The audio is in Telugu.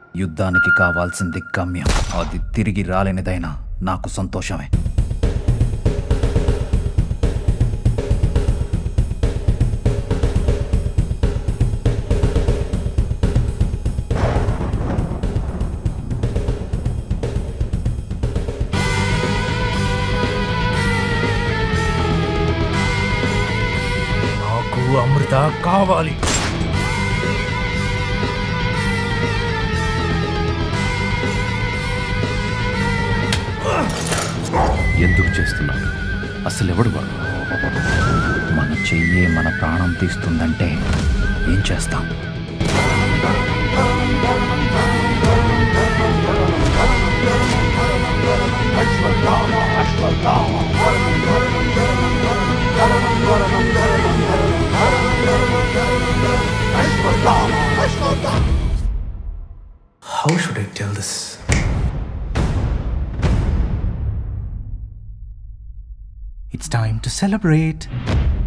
యుద్ధానికి కావాల్సింది గమ్యం అది తిరిగి రాలేనిదైనా నాకు సంతోషమే నాకు అమృత కావాలి ఎందుకు చేస్తున్నావు అసలు ఎవడు వాడు మన చెయ్యే మన ప్రాణం తీస్తుందంటే ఏం చేస్తాం How should I tell this? It's time to celebrate.